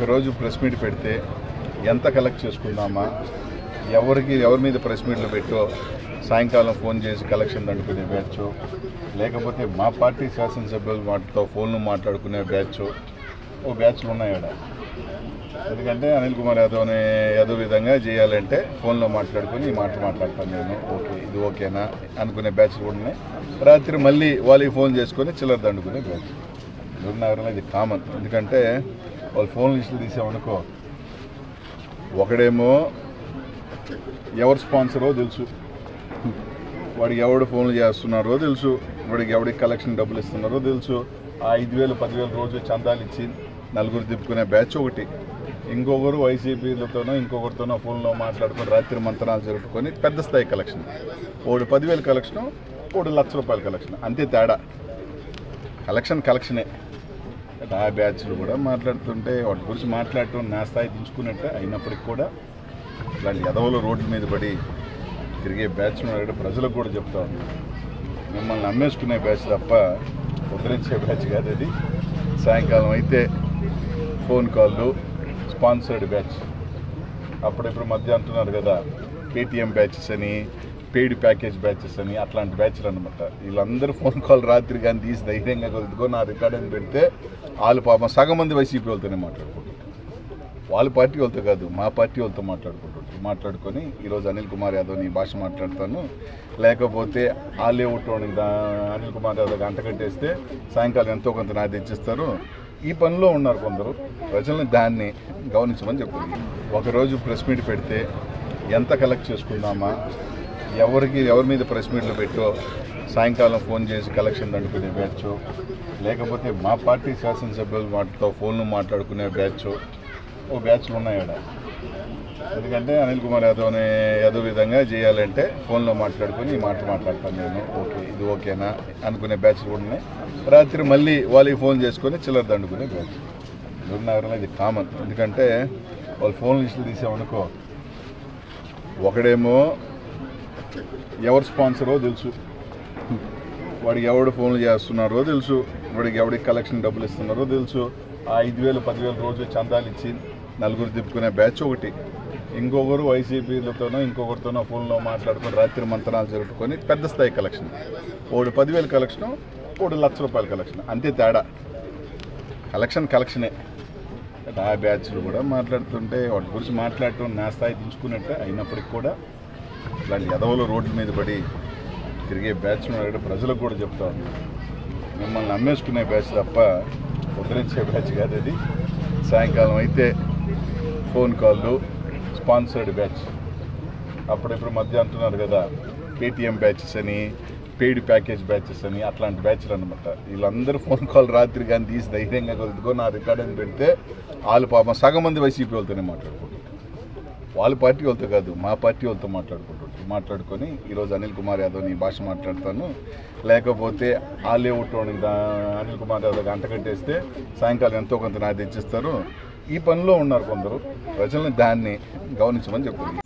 ఒకరోజు press meet పెడితే ఎంత కలెక్ట్ చేసుకుందామా ఎవరికి ఎవరి మీద ప్రెస్ మీట్లు పెట్టో సాయంకాలం ఫోన్ చేసి కలెక్షన్ దండుకునే బ్యాచ్ లేకపోతే మా పార్టీ శాసనసభ్యులు వాటితో ఫోన్లు మాట్లాడుకునే బ్యాచ్ ఓ బ్యాచ్లు ఉన్నాయి ఆడ ఎందుకంటే అనిల్ కుమార్ యాదవ్ని ఏదో విధంగా చేయాలంటే ఫోన్లో మాట్లాడుకొని ఈ మాట మాట్లాడతాను నేను ఓకే ఇది ఓకేనా అనుకునే బ్యాచ్లు కూడా ఉన్నాయి రాత్రి మళ్ళీ వాళ్ళకి ఫోన్ చేసుకొని చిల్లర దండుకునే బ్యాచ్ నగరంలో ఇది కామన్ ఎందుకంటే వాళ్ళు ఫోన్ లిస్టులు తీసామనుకో ఒకడేమో ఎవరు స్పాన్సరో తెలుసు వాడికి ఎవడు ఫోన్లు చేస్తున్నారో తెలుసు వాడికి ఎవడికి కలెక్షన్ డబ్బులు ఇస్తున్నారో తెలుసు ఆ ఐదు వేలు పదివేలు రోజు చందాలు ఇచ్చి నలుగురు తిప్పుకునే బ్యాచ్ ఒకటి ఇంకొకరు వైసీపీలతోనో ఇంకొకరితోనో ఫోన్లో మాట్లాడుకొని రాత్రి మంత్రాలు జరుపుకొని పెద్ద స్థాయి కలెక్షన్ ఒకడు పదివేలు కలెక్షన్ ఒకడు లక్ష రూపాయల కలెక్షన్ అంతే తేడా కలెక్షన్ కలెక్షనే ఆ బ్యాచ్లు కూడా మాట్లాడుతుంటే వాటి గురించి మాట్లాడటం నా స్థాయి దించుకున్నట్టే అయినప్పటికీ కూడా ఇలాంటి ఎదవలు రోడ్ల మీద పడి తిరిగే బ్యాచ్ అడిగితే ప్రజలకు కూడా చెప్తా ఉన్నాను మిమ్మల్ని అమ్మేసుకునే బ్యాచ్ తప్ప ఉద్ధరించే బ్యాచ్ కాదు అది సాయంకాలం అయితే ఫోన్ కాళ్ళు స్పాన్సర్డ్ బ్యాచ్ అప్పుడప్పుడు మధ్య అంటున్నారు కదా పేటిఎం బ్యాచెస్ అని పెయిడ్ ప్యాకేజ్ బ్యాచెస్ అని అట్లాంటి బ్యాచ్లు అనమాట వీళ్ళందరూ ఫోన్ కాల్ రాత్రి కానీ తీసి ధైర్యంగా కొద్దిగో నా రికార్డ్ అని పెడితే వాళ్ళు పాపం సగం మంది వైసీపీ వాళ్ళతోనే మాట్లాడుకుంటారు వాళ్ళ పార్టీ వాళ్ళతో కాదు మా పార్టీ వాళ్ళతో మాట్లాడుకుంటుంటారు మాట్లాడుకొని ఈరోజు అనిల్ కుమార్ యాదవ్ నీ భాష మాట్లాడతాను లేకపోతే ఆ లేఅవుట్ అనిల్ కుమార్ యాదవ్ గంట కట్టేస్తే సాయంకాలం ఎంతో కొంత నాకు తెచ్చిస్తారు ఈ పనిలో ఉన్నారు కొందరు ప్రజల్ని దాన్ని గమనించమని చెప్తుంది ఒకరోజు ప్రెస్ మీట్ పెడితే ఎంత కలెక్ట్ చేసుకుందామా ఎవరికి ఎవరి మీద ప్రెస్ మీట్లు పెట్టో సాయంకాలం ఫోన్ చేసి కలెక్షన్ దండుకునే బ్యాచ్ లేకపోతే మా పార్టీ శాసనసభ్యులు వాటితో ఫోన్లు మాట్లాడుకునే బ్యాచ్ ఓ బ్యాచ్లు ఉన్నాయి ఆడ ఎందుకంటే అనిల్ కుమార్ యాదవ్ని ఏదో విధంగా చేయాలంటే ఫోన్లో మాట్లాడుకొని ఈ మాట మాట్లాడతాను నేను ఓకే ఇది ఓకేనా అనుకునే బ్యాచ్లు కూడా ఉన్నాయి రాత్రి మళ్ళీ వాళ్ళకి ఫోన్ చేసుకొని చిల్లర దండుకునే బ్యాచ్ నగరంలో ఇది కామన్ ఎందుకంటే వాళ్ళు ఫోన్ లిస్టులు తీసామనుకో ఒకడేమో ఎవరు స్పాన్సరో తెలుసు వాడికి ఎవడు ఫోన్లు చేస్తున్నారో తెలుసు వాడికి ఎవడికి కలెక్షన్ డబ్బులు ఇస్తున్నారో తెలుసు ఆ ఐదు వేలు పదివేలు రోజు చందాలు ఇచ్చి నలుగురు తిప్పుకునే బ్యాచ్ ఒకటి ఇంకొకరు వైసీపీలతోనో ఇంకొకరితోనో ఫోన్లో మాట్లాడుకొని రాత్రి మంత్రాలు జరుపుకొని పెద్ద స్థాయి కలెక్షన్ ఒకడు పదివేలు కలెక్షన్ ఒకడు లక్ష రూపాయల కలెక్షన్ అంతే తేడా కలెక్షన్ కలెక్షనే ఆ బ్యాచ్లు కూడా మాట్లాడుతుంటే వాటి గురించి మాట్లాడటం నా స్థాయి దించుకున్నట్టే అయినప్పటికీ కూడా ఇలాంటి ఎదవలు రోడ్ల మీద పడి తిరిగే బ్యాచ్ అడిగితే ప్రజలకు కూడా చెప్తా ఉన్నాను మిమ్మల్ని అమ్మేసుకునే బ్యాచ్ తప్ప ఉద్ధరించే బ్యాచ్ కాదు అది సాయంకాలం అయితే ఫోన్ కాళ్ళు స్పాన్సర్డ్ బ్యాచ్ అప్పుడప్పుడు మధ్య అంటున్నారు కదా పేటిఎం బ్యాచెస్ అని పెయిడ్ ప్యాకేజ్ బ్యాచెస్ అని అట్లాంటి బ్యాచ్లు అనమాట వీళ్ళందరూ ఫోన్ కాల్ రాత్రి కానీ తీసి ధైర్యంగా కొద్దిగో నా రికార్డ్ అని పెడితే వాళ్ళు పాపం సగం మంది వైసీపీ వాళ్ళతోనే మాట్లాడుకుంటారు వాళ్ళ పార్టీ వాళ్ళతో కాదు మా పార్టీ వాళ్ళతో మాట్లాడుకుంటుంటారు మాట్లాడుకొని ఈరోజు అనిల్ కుమార్ యాదవ్ నీ భాష మాట్లాడతాను లేకపోతే ఆ లేఅవుట్ అనిల్ కుమార్ యాదవ్ గంట కట్టేస్తే సాయంకాలం ఎంతో కొంత నాకు తెచ్చిస్తారు ఈ పనిలో ఉన్నారు కొందరు ప్రజల్ని దాన్ని గమనించమని చెప్తుంది